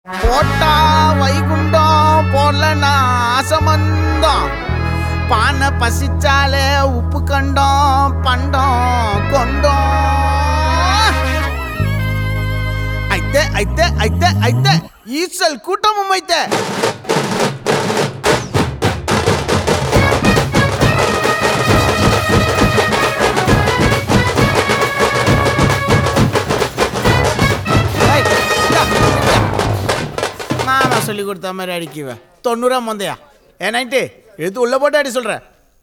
போட்டா வைகுண்டம் போடலனா ஆசமந்தம் பானை பசிச்சாலே உப்பு கண்டோம் பண்டம் கொண்டோம் అయితే అయితే అయితే అయితే ఈసల్ కుటుంబం అయితే ஏய், இந்தா, இந்தா. நானா சொல்லி கொடுத்த மாதிரி அடிக்குவேன் தொண்ணூறா மந்தையா ஏனாயிட்டு எடுத்து உள்ள போட்டு அடி சொல்ற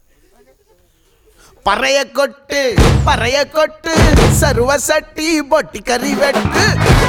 பறைய கொட்டு பறைய கொட்டு சருவ சட்டி பொட்டி கறி வெட்டு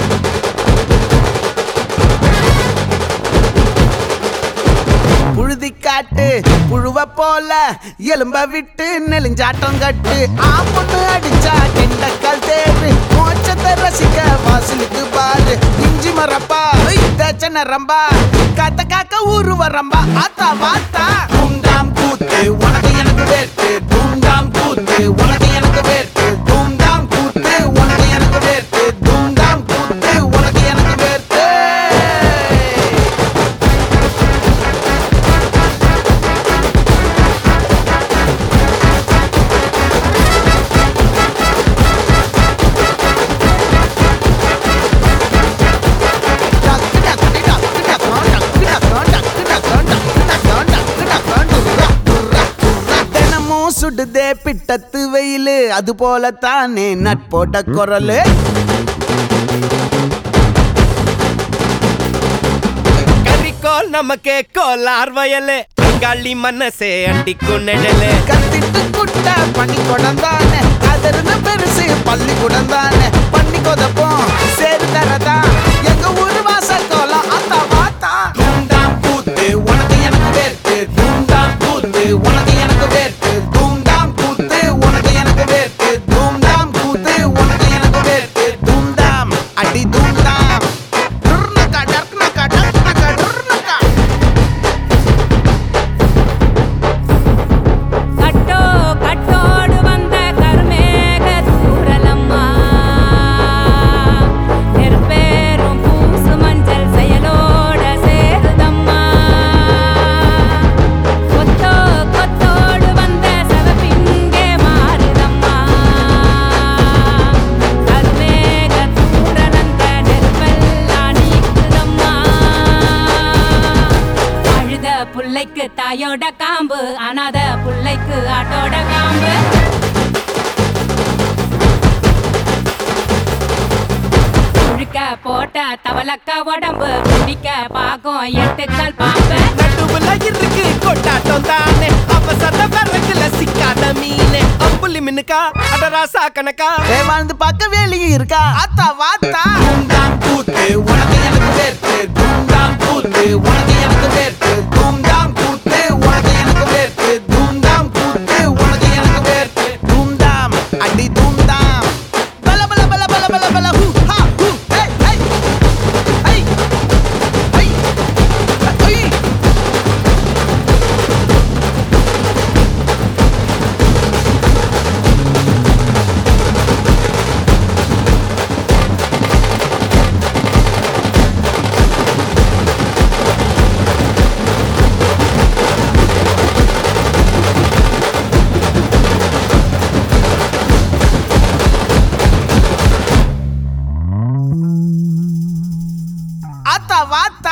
புழுதி காட்டு புழுவ போல எலும்ப விட்டு நெலிஞ்சாட்டம் கட்டு ஆம்பொண்ணு அடிச்சா கெண்டக்கால் தேடு மோச்சத்தை ரசிக்க வாசலுக்கு பாரு இஞ்சி மரப்பா தேச்ச நரம்பா காத்த காக்க ஊரு வரம்பா ஆத்தா வாத்தா தூண்டாம் கூத்து உனக்கு எனக்கு வேட்டு தூண்டாம் கூத்து உனக்கு எனக்கு வேட்டு தூண்டாம் கூத்து உனக்கு எனக்கு வேட்டு தூண்டாம் கூத்து உனக்கு எனக்கு வேட்டு தினமும் சுடுதே பிட்டத்து வெயிலு அது போல தானே நட்போட்ட குரலு கரிக்கோல் நமக்கே கோலார் வயலு அங்காளி மனசே அண்டிக்கும் நிழலு கத்திட்டு குட்ட பண்ணி கொடந்தானே அதிர்ந்து பெருசு பள்ளி குடந்தானே பண்ணி கொதப்போம் சேரு தரதா எங்க ஊரு வாசல் கோலம் அந்த வாத்தா தூண்டாம் கூத்து உனக்கு எனக்கு வேர்த்து தூண்டாம் கூத்து உனக்கு எனக்கு வேர்த்து தூண்டாம் கூத்து உனக்கு எனக்கு வேர்த்து தூண்டாம் கூத்து உனக்கு எனக்கு வேர்த்து தூண்டாம் அடி தூண்டாம் டுர்னக்கா டர்னக்கா டர்னக்கா டுர்னக்கா கட்டோ கட்டோடு வந்த கருமேக தூரலம்மா நெருப்பேறும் பூசு மஞ்சள் செயலோட சேருதம்மா கொத்தோ கொத்தோடு வந்த சவப்பிங்கே மாறுதம்மா கருமேக தூரலந்த நெருப்பெல்லாம் நீக்குதம்மா அழுத புள்ளைக்கு தாயோட காம்பு அனாத புள்ளைக்கு ஆட்டோட காம்பு முழுக்க போட்ட தவளக்க உடம்பு பிடிக்க பாக்கும் எட்டுக்கள் பாம்பு நடுவுல இருக்கு கொண்டாட்டம் தானே அவசர வரக்குல சிக்காத மீனே அம்புலி மின்னுக்கா அடராசா கணக்கா ஏ வாழ்ந்து பார்க்க வேலையும் இருக்கா ஆத்தா வாத்தா தூண்டாம் கூத்து உனக்கு எனக்கு வேர்த்து தூண்டாம் கூத்து உனக்கு எனக்கு வேர்த்து தூண்டாம் கூத்து உனக்கு எனக்கு வேர்த்து தூண்டாம் கூத்து உனக்கு எனக்கு வேர்த்து தூண்டாம் அடி தூண்டாம் பல பல பல பல பல பல ஹூ ஹா ஹூ ஹே ஹே ஹை ஹை ஹை ஆத்தா வாத்தா